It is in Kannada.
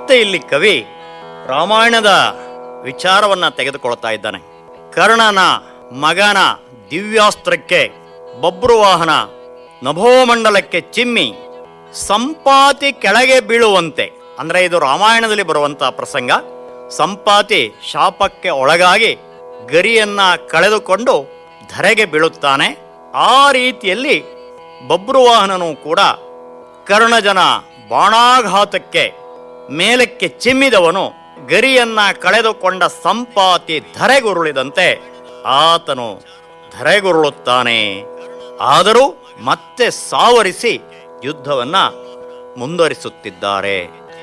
ಮತ್ತೆ ಇಲ್ಲಿ ಕವಿ ರಾಮಾಯಣದ ವಿಚಾರವನ್ನ ತೆಗೆದುಕೊಳ್ತಾ ಇದ್ದಾನೆ ಕರ್ಣನ ಮಗನ ದಿವ್ಯಾಸ್ತ್ರಕ್ಕೆ ಬಬ್ರುವಾಹನ ನಭೋಮಂಡಲಕ್ಕೆ ಚಿಮ್ಮಿ ಸಂಪಾತಿ ಕೆಳಗೆ ಬೀಳುವಂತೆ ಅಂದ್ರೆ ಇದು ರಾಮಾಯಣದಲ್ಲಿ ಬರುವಂತ ಪ್ರಸಂಗ ಸಂಪಾತಿ ಶಾಪಕ್ಕೆ ಒಳಗಾಗಿ ಗರಿಯನ್ನ ಕಳೆದುಕೊಂಡು ಧರೆಗೆ ಬೀಳುತ್ತಾನೆ ಆ ರೀತಿಯಲ್ಲಿ ಬಬ್ರುವಾಹನನು ಕೂಡ ಕರ್ಣಜನ ಬಾಣಾಘಾತಕ್ಕೆ ಮೇಲಕ್ಕೆ ಚಿಮ್ಮಿದವನು ಗರಿಯನ್ನ ಕಳೆದುಕೊಂಡ ಸಂಪಾತಿ ಧರೆಗುರುಳಿದಂತೆ ಆತನು ಧರೆಗುರುಳುತ್ತಾನೆ ಆದರೂ ಮತ್ತೆ ಸಾವರಿಸಿ ಯುದ್ಧವನ್ನ ಮುಂದುವರಿಸುತ್ತಿದ್ದಾರೆ